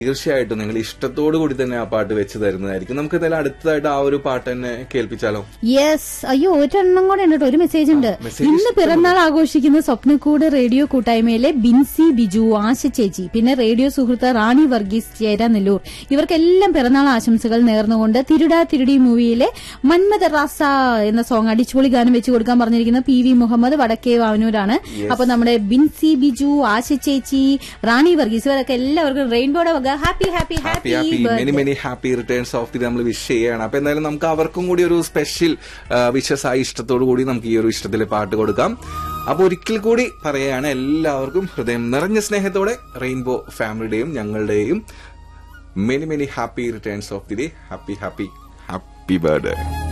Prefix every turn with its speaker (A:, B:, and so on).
A: തീർച്ചയായിട്ടും നിങ്ങൾ ഇഷ്ടത്തോടു കൂടി തന്നെ ആ പാട്ട് വെച്ച് തരുന്നതായിരിക്കും നമുക്ക് എന്തായാലും അടുത്തതായിട്ട് ആ ഒരു പാട്ട് തന്നെ കേൾപ്പിച്ചാലോ
B: യെസ് അയ്യോ ഒരെണ്ണം കൂടെ ഉണ്ട് കേട്ടോ ഒരു മെസ്സേജ് ഉണ്ട്
A: message
B: ഇന്ന് പിറന്നാൾ ആഘോഷിക്കുന്ന സ്വപ്നക്കൂട് റേഡിയോ കൂട്ടായ്മയിലെ ബിൻസി ബിജു ആശ ചേച്ചി പിന്നെ റേഡിയോ സുഹൃത്ത് റാണി വർഗീസ് ചേരാനെല്ലൂർ ഇവർക്കെല്ലാം പിറന്നാൾ ആശംസകൾ നേർന്നുകൊണ്ട് തിരുടാ തിരുടി മൂവിയിലെ മന്മത റാസ എന്ന സോങ് അടിച്ചുപൊളി ഗാനം വെച്ച് കൊടുക്കാൻ പറഞ്ഞിരിക്കുന്ന പി വി മുഹമ്മദ് വടക്കേ വാവനൂരാണ് അപ്പൊ നമ്മുടെ ബിൻസി ബിജു ആശ ചേച്ചി റാണി വർഗീസ് ഇവരൊക്കെ എല്ലാവർക്കും റെയിൻബോയുടെ വക happy happy
A: happy
B: happy
A: happy many many happy returns of the നമ്മൾ വിഷ് ചെയ്യാണ് അപ്പൊ എന്തായാലും നമുക്ക് അവർക്കും കൂടി ഒരു സ്പെഷ്യൽ വിഷസ് ആയി ഇഷ്ടത്തോടു കൂടി നമുക്ക് ഈ ഒരു ഇഷ്ടത്തിലെ പാട്ട് കൊടുക്കാം അപ്പൊ ഒരിക്കൽ കൂടി പറയുകയാണ് എല്ലാവർക്കും ഹൃദയം നിറഞ്ഞ സ്നേഹത്തോടെ റെയിൻബോ ഫാമിലിയുടെയും ഞങ്ങളുടെയും many many happy returns of the day happy happy happy birthday